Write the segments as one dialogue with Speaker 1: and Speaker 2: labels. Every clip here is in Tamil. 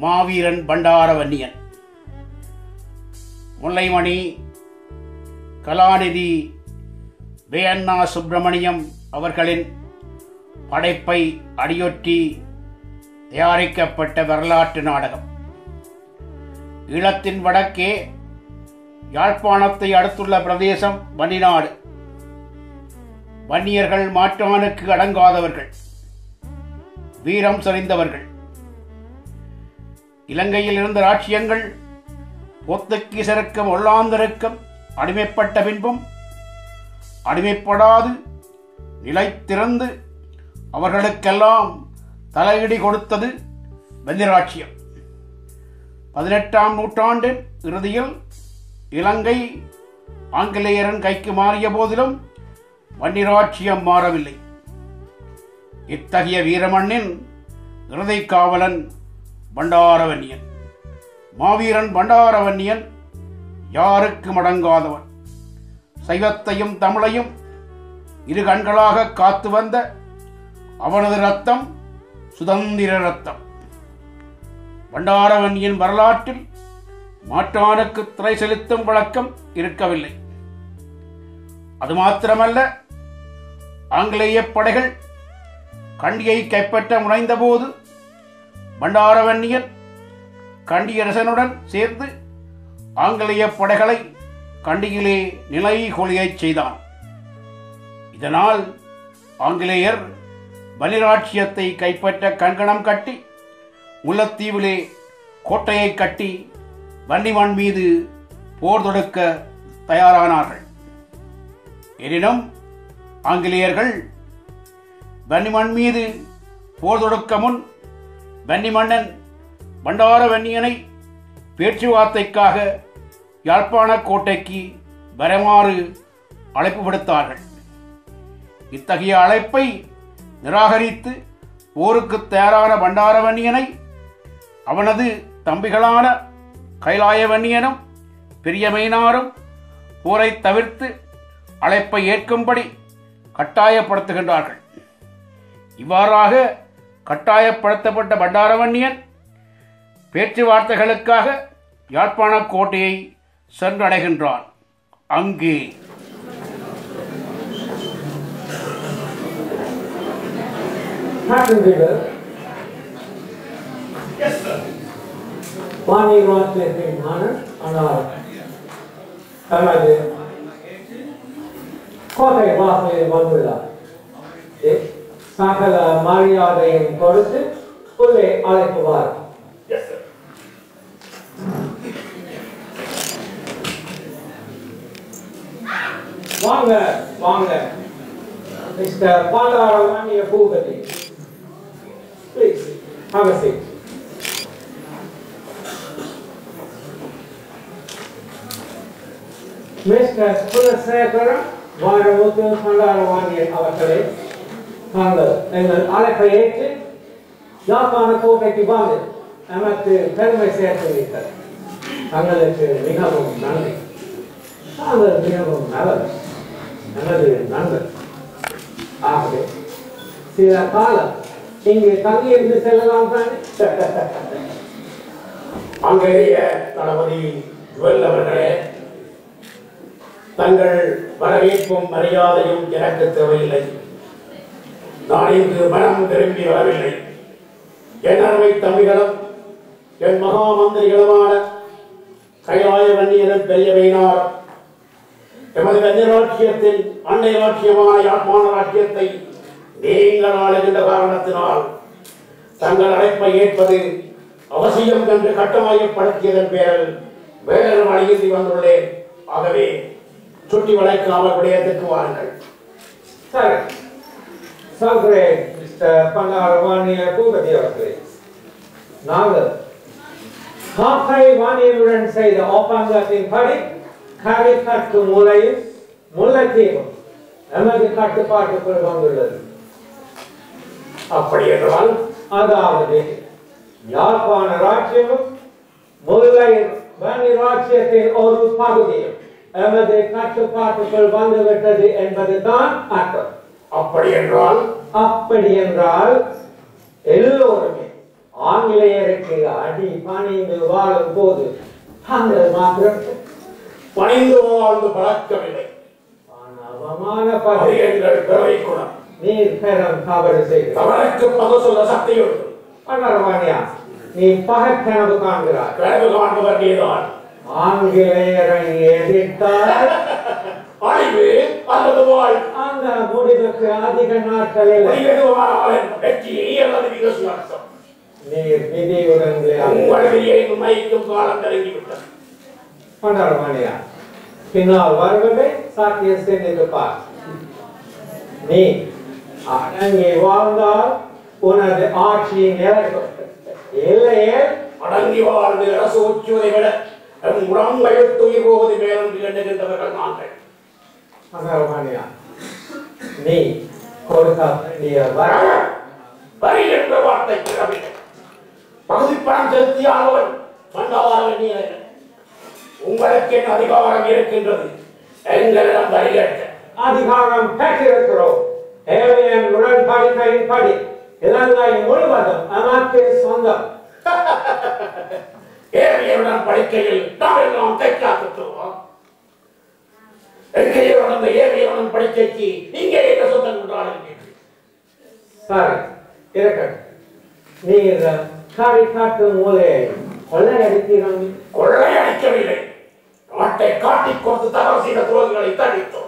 Speaker 1: மாவீரன் பண்டாரவன்னியன் முல்லைமணி கலாநிதி வேயண்ணா சுப்பிரமணியம் அவர்களின் படைப்பை அடியொற்றி தயாரிக்கப்பட்ட வரலாற்று நாடகம் ஈழத்தின் வடக்கே யாழ்ப்பாணத்தை அடுத்துள்ள பிரதேசம் வன்னிநாடு வன்னியர்கள் மாற்றானுக்கு அடங்காதவர்கள் வீரம் சரிந்தவர்கள் இலங்கையில் இருந்த ராட்சியங்கள் போர்த்துகீசருக்கும் ஒல்லாந்தருக்கும் அடிமைப்பட்ட பின்பும் அடிமைப்படாது நிலைத்திருந்து அவர்களுக்கெல்லாம் தலையிடி கொடுத்தது வெந்திராட்சியம் பதினெட்டாம் நூற்றாண்டின் இறுதியில் இலங்கை ஆங்கிலேயரின் கைக்கு மாறிய போதிலும் வன்னிராட்சியம் மாறவில்லை இத்தகைய வீரமண்ணின் இறுதி காவலன் பண்டாரவன்னியன் மாவீரன் பண்டாரவன்னியன் யாருக்கு மடங்காதவன் சைவத்தையும் தமிழையும் இரு கண்களாக காத்து வந்த அவனது ரத்தம் சுதந்திர ரத்தம் பண்டாரவன்னியின் வரலாற்றில் மாற்றானுக்கு திரை செலுத்தும் வழக்கம் இருக்கவில்லை அது மாத்திரமல்ல ஆங்கிலேய படைகள் கண்டியை கைப்பற்ற முனைந்தபோது பண்டாரவன்னியன் கண்டியரசனுடன் சேர்ந்து ஆங்கிலேய படைகளை கண்டியிலே நிலை கொலியச் செய்தான் இதனால் ஆங்கிலேயர் பலிராட்சியத்தை கைப்பற்ற கங்கணம் கட்டி முல்லைத்தீவிலே கோட்டையை கட்டி வன்னிமண் மீது போர் தொடுக்க தயாரானார்கள் எனினும் ஆங்கிலேயர்கள் வன்னிமண் மீது போர் தொடுக்க முன் வன்னிமன்னன் பண்டார வன்னியனை பேச்சுவார்த்தைக்காக யாழ்ப்பாண கோட்டைக்கு வருமாறு அழைப்பு விடுத்தார்கள் இத்தகைய அழைப்பை நிராகரித்து போருக்கு தயாரான பண்டாரவன்னியனை அவனது தம்பிகளான கைலாயவன்னியனும் பெரியமைனாரும் போரை தவிர்த்து அழைப்பை ஏற்கும்படி கட்டாயப்படுத்துகின்றார்கள் இவ்வாறாக கட்டாயப்படுத்தப்பட்ட பண்டாரவன்னியன் பேச்சுவார்த்தைகளுக்காக யாழ்ப்பாண கோட்டையை சென்றடைகின்றான் அங்கே
Speaker 2: Martin River.
Speaker 3: Yes, sir.
Speaker 2: Vani ராஜ்யத்தின் மன்னர் ஆனால் தனது கோட்டை வாசலில் வந்துள்ளார் இ- சகல மரியாதையும் கொடுத்து உள்ளே அழைக்குவார்
Speaker 3: Yes, sir.
Speaker 2: வாங்க வாங்க mister Pandaravaniya Boopathi please have a seat mister Kulasekaram Varamuthu Pandaravaniyan அவர்களே தாங்கள் எங்கள் அழைப்பை ஏற்று யாழ்ப்பாண கோட்டைக்கு வந்து நமக்கு பெருமை சேர்த்துள்ளீர்கள் தங்களுக்கு மிகவும் நன்றி தாங்கள் மிகவும் நல்லது எனது நண்பர் ஆகவே சில காலம் இங்கே தங்கியிருந்து செல்லலாம் தானே
Speaker 1: ஆங்கிலேய தளபதி ஜுவல் அவர்களே தங்கள் வரவேற்பும் மரியாதையும் எனக்கு தேவையில்லை நான் இங்கு மனம் திரும்பி வரவில்லை என் அருமை தம்பிகளும் என் மகா மந்திரிகளுமான கைலாய வன்னியரும் பெரியவையினார் எமது கன்னிராட்சியத்தின் அன்னை ராட்சியமான யாழ்ப்பாண ராட்சியத்தை நீங்கள் ஆளுகின்ற காரணத்தினால் தங்கள் அழைப்பை ஏற்பது அவசியம் என்று கட்டமாயப்படுத்தியதன் பேரில் வேறு வழியின்றி வந்துள்ளேன் ஆகவே சுற்றி வளைக்காமல் விடயத்துக்கு வாருங்கள்
Speaker 2: சரி சொல்கிறேன் மிஸ்டர் பண்டாரவாணிய பூபதி அவர்களே நாங்கள் காக்கை வாணியருடன் செய்த ஒப்பந்தத்தின் படி கரிக்கட்டு மூலையும் முல்லைத்தீவும் எமது கட்டுப்பாட்டுக்குள் வந்துள்ளது
Speaker 1: அப்படி என்றால்
Speaker 2: அதாவது யாழ்ப்பாண ராஜ்யமும் முல்லை வன்னி ராஜ்யத்தின் ஒரு பகுதியும் எமது கட்டுப்பாட்டுக்குள் வந்துவிட்டது என்பதுதான் அர்த்தம்
Speaker 1: அப்படி என்றால்
Speaker 2: அப்படி என்றால் எல்லோருமே ஆங்கிலேயருக்கு அடி பணிந்து வாழும் போது தாங்கள் மாத்திரம்
Speaker 1: பணிந்து வாழ்ந்து பழக்கமில்லை
Speaker 2: அவமான
Speaker 1: அது
Speaker 2: பதவி
Speaker 1: எங்கள் பிறவை குணம்
Speaker 2: நீர் பெரும் தவறு செய்து
Speaker 1: தவறுக்கு பகு சொல்ல சக்தியுண்டு
Speaker 2: பணர்வாணியா நீ பகக்கனவு காண்கிறாய்
Speaker 1: கிழக்கு காண்பவர் நீதான்
Speaker 2: ஆங்கிலேயரை எதிர்த்தால்
Speaker 1: அழிவு அல்லது வாழ்
Speaker 2: அந்த முடிவுக்கு அதிக நாட்களில்
Speaker 1: எதுவானாலும் வெற்றியை அல்லது விகசுவாசம்
Speaker 2: நீர் விதியுடன் விளையாடு.
Speaker 1: உங்கள் விதியை நிர்ணயிக்கும் காலம் நெருங்கிவிட்டது
Speaker 2: பணர்வாணியா பின்னால் வருவதை சாத்திய சிந்தித்து பார் நீ அடங்கி வாழ்ந்தால் உனது ஆட்சி நிலைக்கும் இல்லையே
Speaker 1: அடங்கி வாழ்ந்து அரசு உச்சுவதை விட நம் உடம் வயத்துயிர் போவது மேலென்று எண்ணுகின்றவர்கள் நாங்கள்
Speaker 2: பணர்வாணியா நீ கொடுக்க வேண்டிய வர
Speaker 1: வரி என்ற வார்த்தை கிளம்பின பகுதி பணம் செலுத்தியானவன் மண்டாவாரன் நீ உங்களுக்கு என்ன அதிகாரம் இருக்கின்றது எங்களிடம் வரி கேட்க
Speaker 2: அதிகாரம் பெற்றிருக்கிறோம் ஏவியன் உடன்படிக்கையின் படி இலங்கை முழுவதும் நமக்கு சொந்தம்
Speaker 1: ஏவியருடன் படிக்கையில் நாம் எல்லாம் தைக்காத்துவோம் எங்கேயோ நடந்த ஏவியருடன் படிக்கைக்கு இங்கே என்ன சொந்தம் கொண்டாடுகிறீர்கள்
Speaker 2: சரி இருக்கட்டும் நீர் காரிக்காட்டு மூலையை கொள்ளையடிக்கிறோம்
Speaker 1: கொள்ளையடிக்கவில்லை நாட்டை காட்டிக் கொடுத்து தவறு செய்த துரோகிகளை தண்டித்தோம்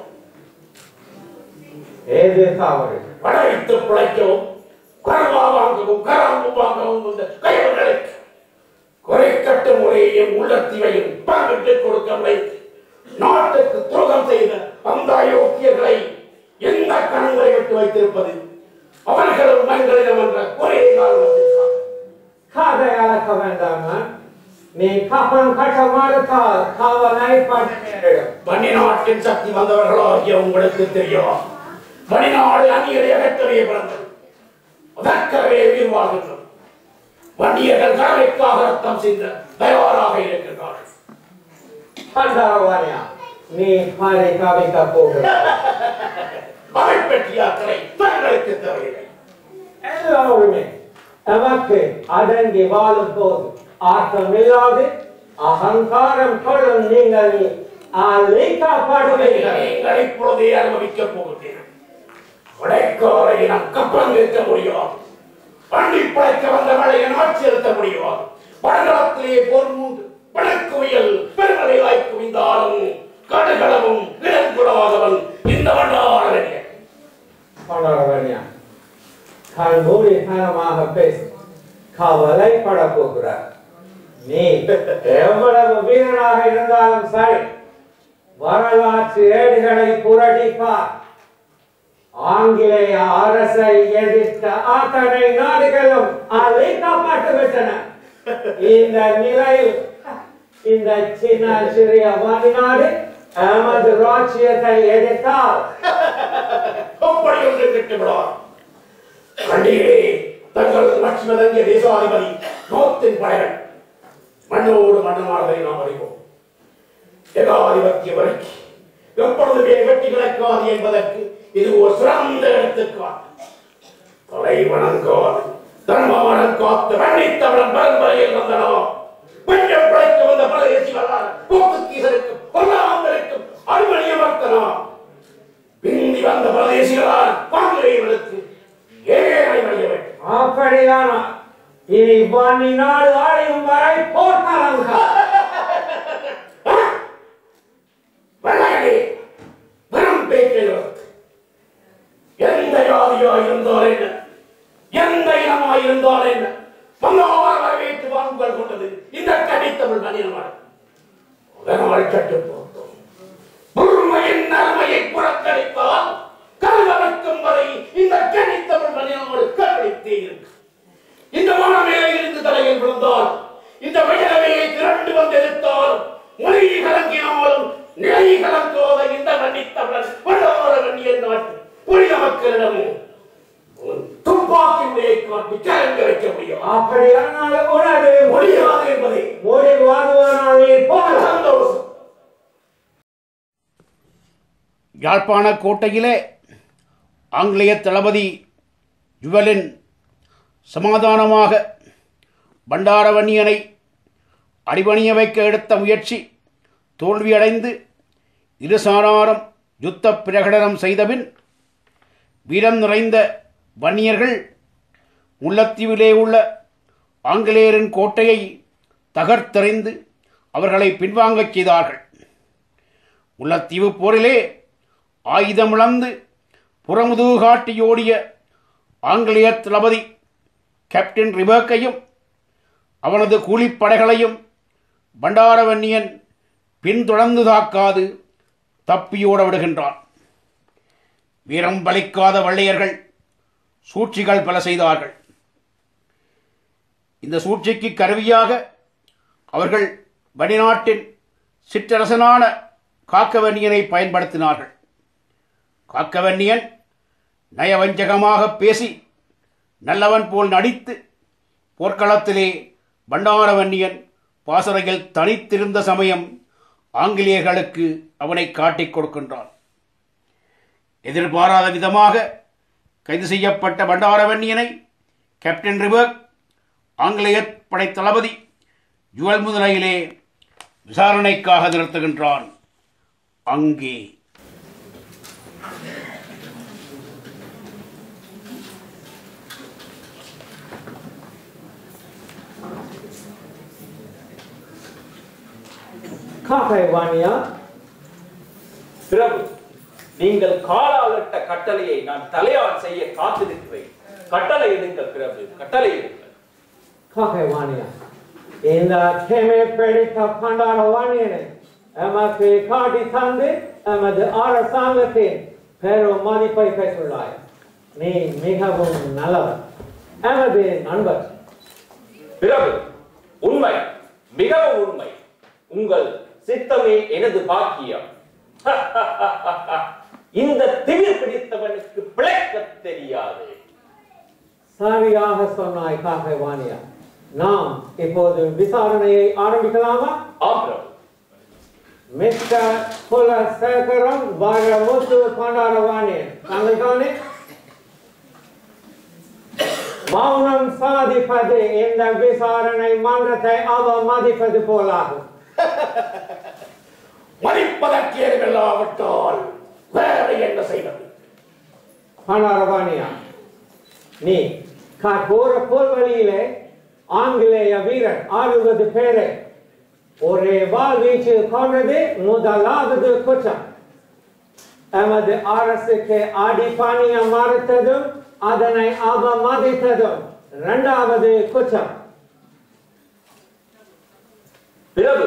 Speaker 2: ஏது தவறு
Speaker 1: படைத்து பிழைக்கவும் கரவா வாங்கவும் கராம்பு வாங்கவும் இந்த கைவர்களுக்கு குறைக்கட்டு முறையையும் உள்ளத்திவையும் பங்கிட்டு கொடுக்க வைத்து நாட்டுக்கு துரோகம் செய்த அந்த அயோக்கியர்களை எந்த கணங்களை விட்டு வைத்திருப்பது அவர்களும் மங்களிடம் என்ற ஒரே காரணத்திற்காக
Speaker 2: காதை அளக்க வேண்டாமா நீ கப்பம் கட்ட மறுத்தால் காவலை பண்ண நேரிடும்
Speaker 1: மணிநாட்டின் சக்தி வந்தவர்களாகிய உங்களுக்கு தெரியும் மணிநாடு அந்நியரை அகற்றவே பிறந்தது அதற்கவே உயிர் வாழ்கின்றோம் வண்டியர்கள் கடமைக்காக ரத்தம் சிந்த தயாராக இருக்கின்றார்கள்
Speaker 2: பண்டாரவாணியா நீ பாரி காவிக்க போகிறாய்
Speaker 1: அவை பற்றிய அக்கறை தங்களுக்கு தேவையில்லை
Speaker 2: எல்லாருமே நமக்கு அடங்கி வாழும் போது ஆற்றமில்லாது அகங்காரம் கொள்ளும் நீங்கள் அழைக்கப்படுவீர்கள்
Speaker 1: நீங்கள் இப்பொழுதே அனுபவிக்க போகிறீர்கள் கொடைக்கால இனம் கப்பம் நிற்க முடியும் வண்டி படைக்க வந்த மழையை ஆட்சி செலுத்த முடியும் படங்களத்திலே போர் மூண்டு பணக்குவியல் பெருமலை வாய்ப்பு குவிந்தாலும் கடுகளவும் இடங்குளவாதவன் இந்த வண்டாரன்
Speaker 2: பண்டாரவாணியா கல்மூடி தனமாக பேசி கவலைப்பட போகிறார் நீ எவ்வளவு வீரனாக இருந்தாலும் சரி வரலாற்று ஏடுகளை புரட்டிப்பார் ஆங்கிலேய அரசை எதிர்த்த அத்தனை நாடுகளும் அழைக்கப்பட்டு விட்டன இந்த நிலையில் இந்த சின்ன சிறிய வெளிநாடு எமது ராஜ்யத்தை எதிர்த்தால்
Speaker 1: அப்படி ஒன்று கிட்டுவிடார் கண்டியிலே தங்கள் லட்சுமணங்கிய தேசாதிபதி நோத்தின் படைகள் மண்ணோடு மன்னமானதை நாம் அறிவோம் ஏகாதிபத்திய வரைக்கு எப்பொழுதுமே வெட்டி கிடக்காது என்பதற்கு இது ஒரு சிறந்த எடுத்துக்காட்டு தலை வணங்காது தர்மவனம் காத்து வன்னித்தவளம் பரம்பரையில் வந்தனோ கொஞ்சம் பிழைக்க வந்த பரதேசி வரலாறு போர்த்துகீசருக்கும் பொருளாந்தருக்கும் அடிமணி அமர்த்தனோ பிந்தி வந்த பரதேசிகளால் பாங்கிலேயர்களுக்கு ஏழை வழிய வேண்டும்
Speaker 2: அப்படியானால் இனி வன்னி நாடு அடையும் வரை போர்க்காலம்
Speaker 1: வெள்ளையனே வெறும் பேச்சுகளுக்கு எந்த ஜாதியா இருந்தால் என்ன எந்த இனமா இருந்தால் என்ன மன்னோர் வரவேற்று வாங்குதல் கொண்டது இந்த கடித்தமிழ் மனிதனால் அதனால் சட்டு போட்டோம் முழுமையின் நன்மையை புறக்கணித்தால் கல்வனுக்கும் வரை இந்த கடித்தமிழ் மனிதனோடு கற்பித்தே இருக்கு இந்த மனமேலே இருந்து தலையில் விழுந்தால் இந்த வயலவையை திரண்டு வந்திருந்தால் மொழி கலங்கினாலும் நிலை கலந்தோத இந்த மன்னித்தவன் வல்லார வன்னியன் நாட்டு புனித மக்களிடமும் உன் துப்பாக்கி முறையை காட்டி கலங்க வைக்க முடியும்
Speaker 2: அப்படியானால் உனது
Speaker 1: முடியாது என்பதை
Speaker 2: முடிவாதுவானால் நீ போகலாம்
Speaker 1: சந்தோஷம்
Speaker 3: யாழ்ப்பாண கோட்டையிலே ஆங்கிலேய தளபதி ஜுவலின் சமாதானமாக பண்டாரவன்னியனை அடிபணிய வைக்க எடுத்த முயற்சி தோல்வியடைந்து இருசாராரும் யுத்த பிரகடனம் செய்தபின் வீரம் நிறைந்த வன்னியர்கள் முல்லைத்தீவிலே உள்ள ஆங்கிலேயரின் கோட்டையை தகர்த்தெறிந்து அவர்களை பின்வாங்கச் செய்தார்கள் முல்லைத்தீவு போரிலே ஆயுதமிழந்து புறமுதுகு காட்டியோடிய ஆங்கிலேய தளபதி கேப்டன் ரிபேக்கையும் அவனது கூலிப்படைகளையும் பண்டாரவன்னியன் பின்தொடர்ந்து தாக்காது தப்பியோட விடுகின்றான் வீரம் பலிக்காத வள்ளையர்கள் சூழ்ச்சிகள் பல செய்தார்கள் இந்த சூழ்ச்சிக்கு கருவியாக அவர்கள் வடிநாட்டின் சிற்றரசனான காக்கவன்னியனை பயன்படுத்தினார்கள் காக்கவன்னியன் நயவஞ்சகமாக பேசி நல்லவன் போல் நடித்து போர்க்களத்திலே பண்டாரவன்னியன் பாசறையில் தனித்திருந்த சமயம் ஆங்கிலேயர்களுக்கு அவனை காட்டிக் கொடுக்கின்றான் எதிர்பாராத விதமாக கைது செய்யப்பட்ட பண்டாரவன்னியனை கேப்டன் ரிபர்க் ஆங்கிலேய படை தளபதி ஜுவல் முதுனையிலே விசாரணைக்காக நிறுத்துகின்றான் அங்கே
Speaker 2: காக்கை வாணியா
Speaker 4: பிரபு நீங்கள் காலாலிட்ட கட்டளையை நான் தலையால் செய்ய காத்திருக்கிறேன் கட்டளை எடுங்கள் பிரபு கட்டளை எடுங்கள்
Speaker 2: காக்கை வாணியா இந்த கேமே பிடித்த பண்டார வாணியனை எமக்கு காட்டி தந்து எமது அரசாங்கத்தின் பெரும் மதிப்பை பெற்றுள்ளாய் நீ மிகவும் நல்லவர் எமது நண்பர்
Speaker 4: பிரபு உண்மை மிகவும் உண்மை உங்கள் சித்தமே எனது பாக்கியம் இந்த திமிர் பிடித்தவனுக்கு பிழைக்க தெரியாது
Speaker 2: சரியாக சொன்னாய் காக்கை வாணியா நாம் இப்போது விசாரணையை ஆரம்பிக்கலாமா
Speaker 4: ஆம் பிரபு
Speaker 2: மிஸ்டர் குலசேகரம் வரமுத்து பண்டாரவாணியன் தாங்கள் தானே மௌனம் சாதிப்பது இந்த விசாரணை மன்றத்தை அவமதிப்பது போலாகும்
Speaker 1: மதிப்பதற்கு ஏதுமில்லாவிட்டால் வேறு என்ன செய்வது
Speaker 2: பண்டாரவாணியா நீ கற்பூர போர்வழியிலே ஆங்கிலேய வீரன் அறுபது பேரை ஒரே வாள் வீச்சு கொண்டது முதலாவது குற்றம் எமது அரசுக்கு அடிப்பணியம் மறுத்ததும் அதனை அவமதித்ததும் இரண்டாவது குற்றம்
Speaker 4: பிரபு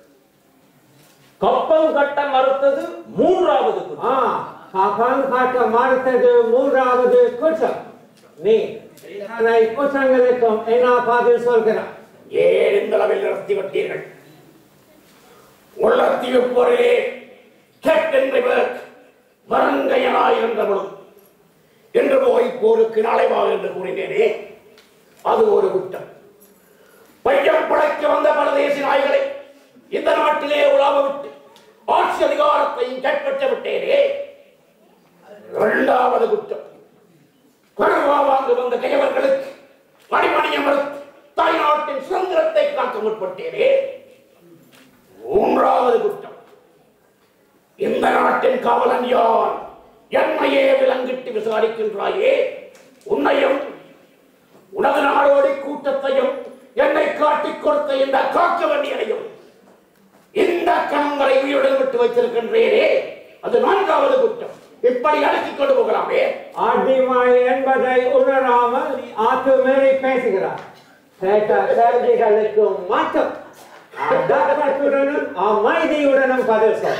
Speaker 4: கப்பம் கட்ட மறுத்தது மூன்றாவது குற்றம்.
Speaker 2: ஆ கப்பல் காட்ட மறுத்தது மூன்றாவது குற்றம் நீ இத்தனை குற்றங்களுக்கும் என்ன பதில் சொல்கிறாய்
Speaker 1: ஏன் இந்த அளவில் நிறுத்தி விட்டீர்கள் உள்ளத்தீவு போரிலே கேப்டன் ரிபர்க் மரங்கையனாயிருந்த பொழுது என்று போய் போருக்கு நாளைவா என்று கூறினேனே அது ஒரு குற்றம் பையம் படைக்க வந்த பரதேசி நாய்களை இந்த நாட்டிலே உலாவ விட்டு ஆட்சி அதிகாரத்தையும் கைப்பற்ற விட்டேனே இரண்டாவது குற்றம் கருவா வாங்க வந்த கையவர்களுக்கு மணிமணிய மறுத்து தாய் நாட்டின் சுதந்திரத்தை காக்க முற்பட்டேனே மூன்றாவது குற்றம் இந்த நாட்டின் காவலன் யார் என்னையே விலங்கிட்டு விசாரிக்கின்றாயே உன்னையும் உனது நாடோடி கூட்டத்தையும் என்னை காட்டிக் கொடுத்த இந்த காக்க வண்டியனையும் இந்த கணங்களை உயிருடன் விட்டு வைத்திருக்கின்றேனே அது நான்காவது குற்றம் இப்படி அடக்கிக் கொண்டு போகலாமே
Speaker 2: அடிமை என்பதை உணராமல் நீ ஆத்துமேறி பேசுகிறார் கேட்ட கேள்விகளுக்கு மட்டும் அடக்கத்துடனும் அமைதியுடனும் பதில் சொல்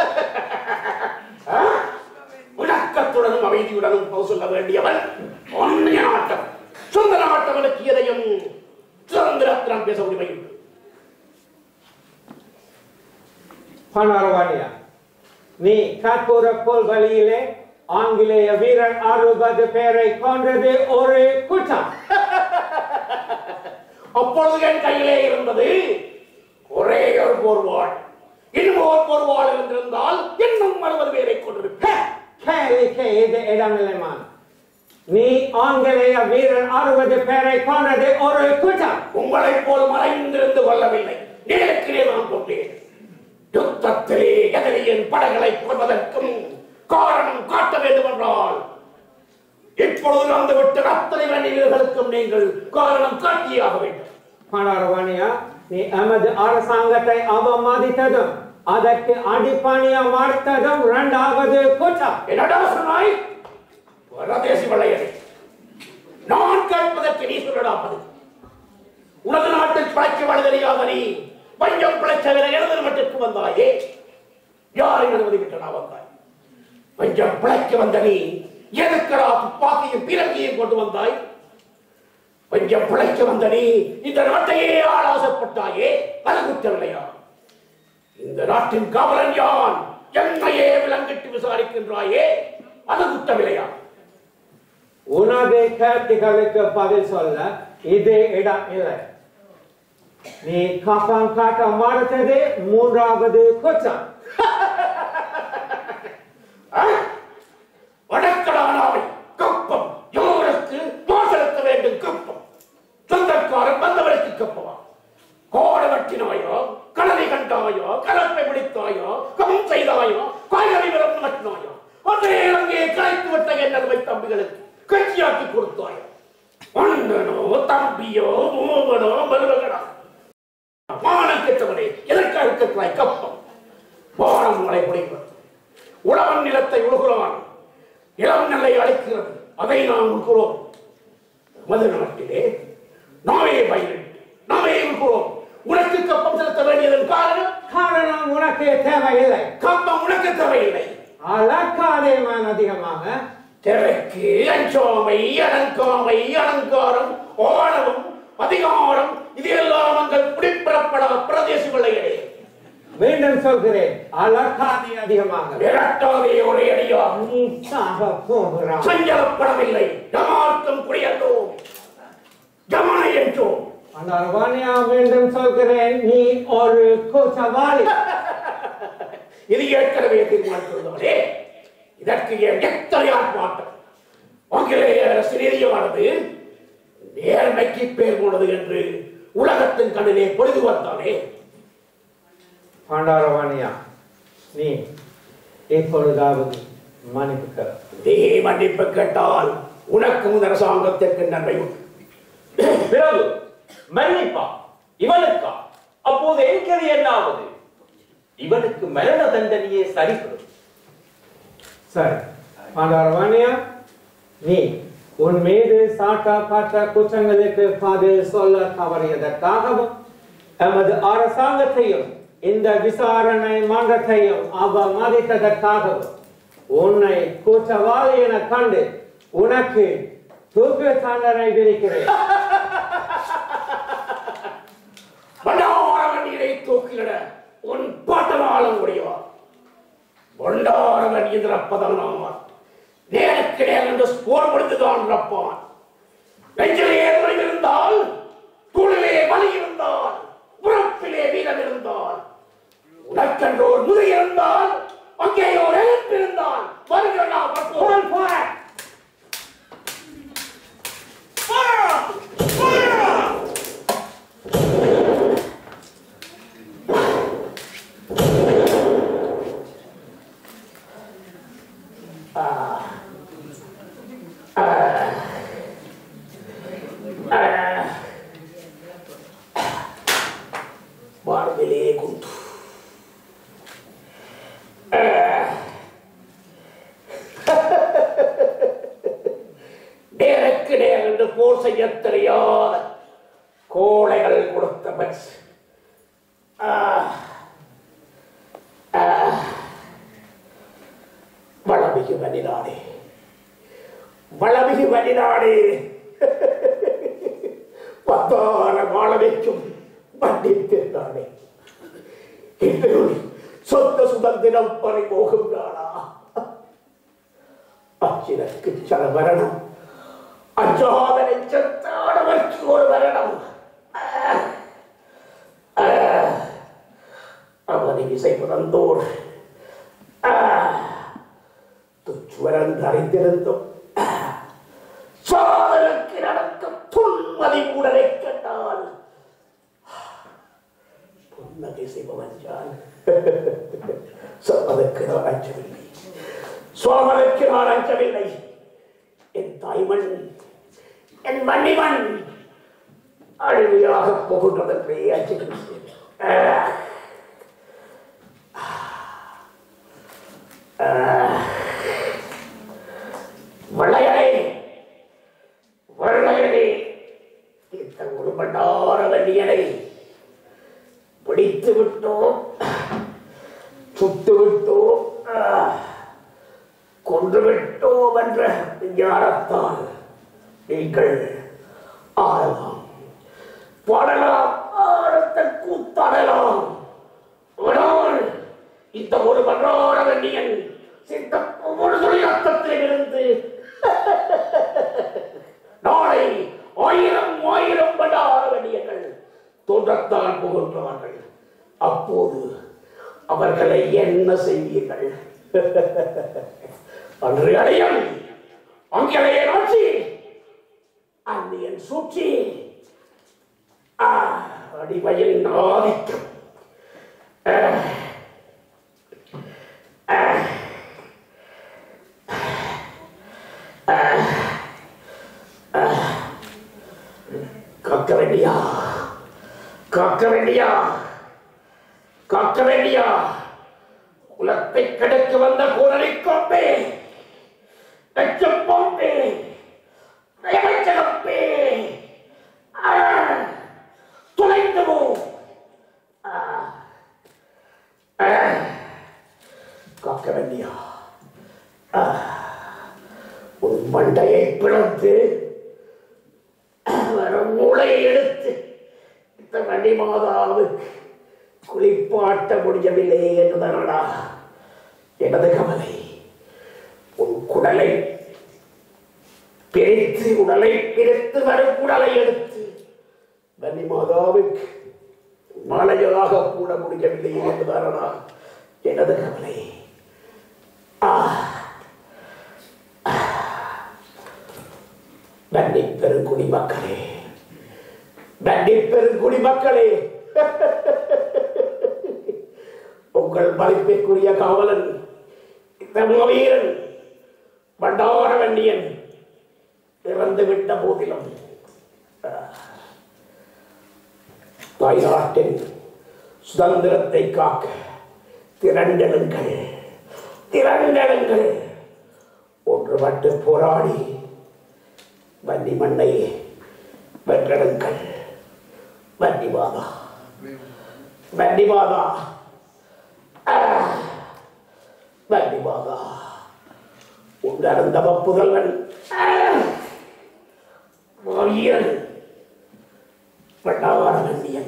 Speaker 1: விளக்கத்துடனும் அமைதியுடனும் போக சொல்ல வேண்டியவன் ஒன்றிய நாட்டம் சொந்த நாட்டவனுக்கு எதையும் சுதந்திரத்தினம் பேச உரிமை உண்டு
Speaker 2: பணரவாணியா நீ கற்பூர போல் வழியிலே ஆங்கிலேய வீரன் அறுபது பேரை கொன்றது ஒரு குற்றம்
Speaker 1: அப்பொழுது என் கையிலே இருந்தது ஒரே ஒரு போர்வாள் இன்னும் ஒரு போர்வாள் இருந்திருந்தால் இன்னும் அறுபது பேரை கொண்டிருப்பேன்
Speaker 2: கேலிக்கு இது இடமில்லைமான் நீ ஆங்கிலேய வீரன் அறுபது பேரை கொண்டது ஒரு குற்றம்
Speaker 1: உங்களைப் போல் மறைந்திருந்து கொள்ளவில்லை நேருக்கு நான் கொண்டேன் யுத்தத்திலே எதிரியின் படைகளை கொள்வதற்கும் காரணம் காட்ட வேண்டும் என்றால் இப்பொழுது வந்துவிட்ட அத்தனை வீரர்களுக்கும் நீங்கள் காரணம் காட்டியாக வேண்டும்
Speaker 2: பணரவணியா நீ எமது அரசாங்கத்தை அவமதித்ததும் அதற்கு அடிப்பணியா மறுத்ததும் இரண்டாவது குற்றம்
Speaker 1: என்னடா சொன்னாய் பரதேசி வெள்ளையரை நான் கேட்பதற்கு நீ சொல்லடா பதில் உனது நாட்டில் பிழைக்க வழி தெரியாத நீ பஞ்சம் பிழைச்சவரை எனது நாட்டிற்கு வந்தாயே யாரை அனுமதி விட்டனா வந்தாய் பஞ்சம் பிழைக்க வந்த நீ எதுக்கடா துப்பாக்கியும் பிறங்கியும் கொண்டு வந்தாய் பஞ்சம் பிழைக்க வந்த நீ இந்த நாட்டையே ஆளாசப்பட்டாயே அது குற்றமில்லையா இந்த நாட்டின் காவலன் யான் என்னையே விலங்கிட்டு விசாரிக்கின்றாயே அது குற்றமில்லையா
Speaker 2: உனது கேள்விகளுக்கு பதில் சொல்ல இது இடம் இல்லை நீ கப்பம் காட்ட மறுத்தது மூன்றாவது குற்றம்
Speaker 1: வடக்கடானாவை கப்பம் யாருக்கு நான் செலுத்த வேண்டும் கப்பம் சொந்தக்காரன் வந்தவருக்கு கப்பமா கோடை வெட்டினாயோ கடலை கண்டாயோ கலப்பை பிடித்தாயோ கம் செய்தாயோ காய்கறி விரம் நட்டினாயோ அதே அங்கே கலைத்து விட்ட என்னை தம்பிகளுக்கு கட்சியாக்கி கொடுத்தாயோ அண்ணனோ தம்பியோ மோகனோ மருமகனா மானம் கெட்டவனே எதற்காக இருக்கிறாய் கப்பம் வானம் மழை பொழிவது உழவன் நிலத்தை உழுகிறான் இளம் நிலை அழைக்கிறது அதை நாம் உழுகிறோம் மது நாட்டிலே நாமே பயிரிட்டு நாமே உழுகிறோம் உனக்கு கப்பம் செலுத்த வேண்டியதன் காரணம்
Speaker 2: காரணம் உனக்கு தேவையில்லை
Speaker 1: கப்பம் உனக்கு தேவையில்லை
Speaker 2: அளக்காதே மன அதிகமாக
Speaker 1: திரைக்கு அஞ்சோமை அடங்காமை அலங்காரம் ஓணவம் அதிகாரம் இது எல்லாம் எங்கள் குடிப்பிறப்படா பிரதேச பிள்ளைகளே
Speaker 2: மீண்டும் சொல்கிறேன் அளக்காதே அதிகமாக
Speaker 1: விரட்டாதே ஒரே அடியா
Speaker 2: நீ சாக போகிறான்
Speaker 1: சஞ்சலப்படவில்லை ஜமார்க்கம் குடியல்லோம் ஜமானை என்றோம்
Speaker 2: பணரவணியா மீண்டும் சொல்கிறேன் நீ ஒரு குற்றவாளி
Speaker 1: இது ஏற்கனவே தீர்மானித்துள்ளதே இதற்கு ஏன் எத்தனை ஆர்ப்பாட்டம் ஆங்கிலேய அரசு நீதியானது நேர்மைக்கு பேர் போனது என்று உலகத்தின் கண்ணிலே பொழுது வந்தானே
Speaker 2: பண்டாரவாணியா நீ இப்பொழுதாவது மன்னிப்பு கேள்.
Speaker 1: நீ மன்னிப்பு கேட்டால் உனக்கு முன் அரசாங்கத்திற்கு நன்மை உண்டு
Speaker 4: பிறகு மன்னிப்பா இவனுக்கா அப்போது எனக்கு என்ன ஆவது இவனுக்கு மரண தண்டனையே சரிபடும்
Speaker 2: சரி பண்டாரவாணியா நீ உன் மீது சாட்டப்பட்ட குற்றங்களுக்கு பதில் சொல்ல தவறியதற்காகவும் எமது அரசாங்கத்தையும் இந்த விசாரணை மன்றத்தையும் அவமதித்ததற்காகவும் உன்னை குற்றவாளி என கண்டு உனக்கு தூக்கு தண்டனை விதிக்கிறேன்
Speaker 1: பண்டாரவன் இதை தூக்கிலிட உன் பாட்டனாலும் முடியும் பண்டாரவன் இறப்பதனான் நேருக்கு நேர் என்று போர் முடிந்துதான் இறப்பான் நெஞ்சிலே எதிரம் இருந்தால் தூளிலே வலி இருந்தால் உறப்பிலே வீரம் இருந்தால் உனக்கென்று ஒரு முதை இருந்தால் அங்கே ஒரு எழுப்பு இருந்தால் வருகிறா
Speaker 2: போல் போற.
Speaker 1: மார்பிலே குண்டு நேருக்கு நேர் என்று போர் செய்ய தெரியாத கோழைகள் கொடுத்த பரிசு ஆ. ஆ. வளமிகு வனிநாடே வளமிகு வனிநாடே பத்தார வாழ வைக்கும் மன்னித்திருந்தானே என்னுள் சொந்த சுதந்திரம் பறி போகும் நாளா அச்சினக்கு சல மரணம் அஞ்சாதனை செத்தாடவர்க்கு ஒரு மரணம் அவனை இசை புதந்தோர் துச்சுவரந்து அறிந்திருந்தோம் அதிமூடரை கண்டால் புன்னகை செய்பவன் யார் சொல்வதற்கு நான் அஞ்சவில்லை சோமனுக்கு நான் அஞ்சவில்லை என் தாய்மண் என் மன்னிமண் அழுமையாக போகின்றதற்கு அஞ்சுகின்றேன் ஆஹ். ஆஹ். வெள்ளையனே வெள்ளையனே இந்த ஒரு மண்டார வண்டியனை பிடித்து விட்டோம் சுட்டு விட்டோம் ஆஹ். கொன்று விட்டோம் என்ற விஞ்ஞானத்தால் நீங்கள் ஆடலாம் பாடலாம் ஆடத்தை கூத்தாடலாம் ஆனால் இந்த ஒரு மன்றாட வண்டியன் சித்த ஒரு துளி ரத்தத்தில் இருந்து நாளை ஆயிரம் ஆயிரம் பண்டார வண்டியர்கள் தோன்றத்தான் புகழ்கிறார்கள் அப்போது அவர்களை என்ன செய்வீர்கள் அன்று அடையும் அங்கேயே நோக்கி அந்நியன் சூழ்ச்சி ஆ, அடிமையின் ஆதிக்கம் ஆ, ஆ, ஆ, ஆ. காக்க வேண்டியா காக்க வேண்டியா காக்க வேண்டியா குலத்தை கெடுக்க வந்த கூடலை கோப்பே லட்சம் போம்பே தயமைச்சகப்பே தொலைந்து போ ஆ. ஆ. காக்க வேண்டியா ஆ. உன் மண்டையை பிளந்து வரும் மூளையை எடுத்து இந்த வண்டி மாதாவுக்கு குளிப்பாட்ட முடியவில்லையே என்றுதானடா எனது கவலை உன் குடலை பிரித்து உடலை பிரித்து வரும் குடலை எடுத்து வன்னி மாதாவுக்கு மாலையாக கூட முடியவில்லையே என்றுதானடா எனது கவலை ஆ நன்றி பெருங்குடி மக்களே நன்றி பெருங்குடி மக்களே உங்கள் மதிப்பிற்குரிய காவலன் இந்த மாவீரன் பண்டார வண்டியன் இறந்து விட்ட போதிலும் தாய்நாட்டின் சுதந்திரத்தை காக்க திரண்டெழுங்கள் திரண்டெழுங்கள் ஒன்றுபட்டு போராடி வன்னி மண்ணை வென்றெடுங்கள் வன்னி மாதா வன்னி மாதா ஆ, வன்னி மாதா உணர்ந்தவ புதல்வன் ஆ, மாவீரன் பட்டாவார வன்னியன்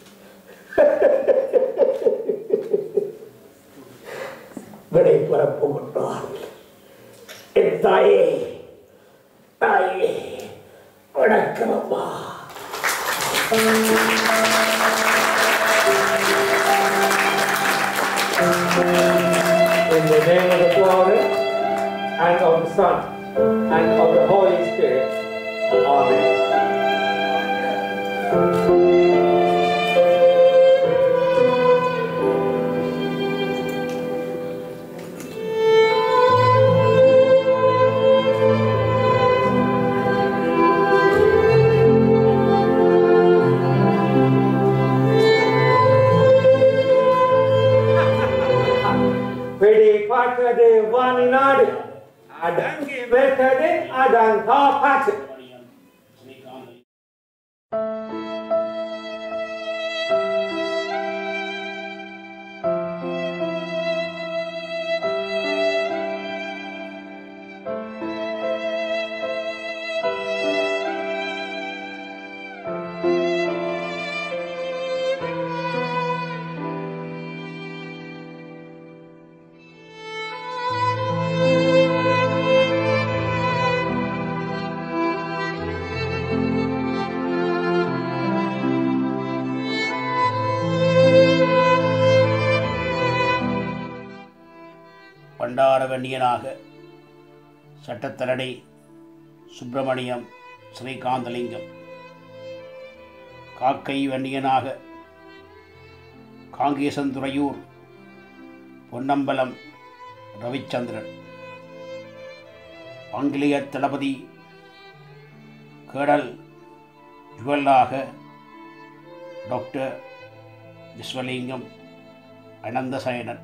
Speaker 1: விடை பரப்புகின்றான் என் தாயே தாயே வணக்கம் அம்மா
Speaker 2: In the name of the Father, and of the Son, and of the Holy Spirit. Amen. பிடிப்பட்டது வானினாடு அடங்கி விட்டது அதன் காப்பாற்று
Speaker 3: பண்டாரவண்ணியனாக சட்டத்தரணி சுப்பிரமணியம் ஸ்ரீகாந்தலிங்கம் காக்கை வன்னியனாக காங்கேசந்துறையூர் பொன்னம்பலம் ரவிச்சந்திரன் ஆங்கிலேய தளபதி கேடல் ஜுவல்லாக டாக்டர் விஸ்வலிங்கம் அனந்தசயனன்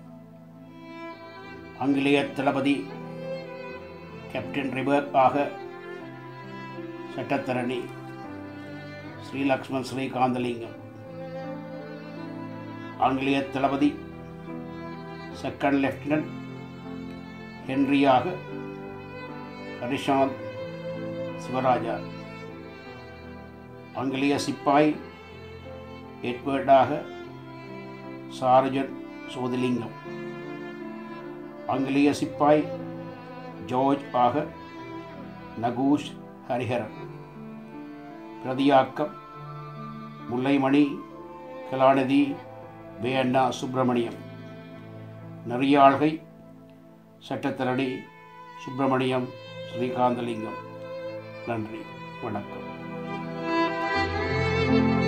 Speaker 3: ஆங்கிலேய தளபதி கேப்டன் ரிபர்க் ஆக சட்டத்தரணி ஸ்ரீலக்ஷ்மன் ஸ்ரீகாந்தலிங்கம் ஆங்கிலேய தளபதி செகண்ட் லெப்டினன்ட் ஹென்ரியாக ஹரிஷாந்த் சிவராஜா ஆங்கிலேய சிப்பாய் எட்வர்டாக சார்ஜன் சோதிலிங்கம் ஆங்கிலேய சிப்பாய் ஜார்ஜ் ஆக நகூஷ் ஹரிஹரன் பிரதியாக்கம் முல்லைமணி கலாநிதி வேண்ணா சுப்பிரமணியம் நெறியாள்கை சட்டத்தரணி சுப்பிரமணியம் ஸ்ரீகாந்தலிங்கம் நன்றி வணக்கம்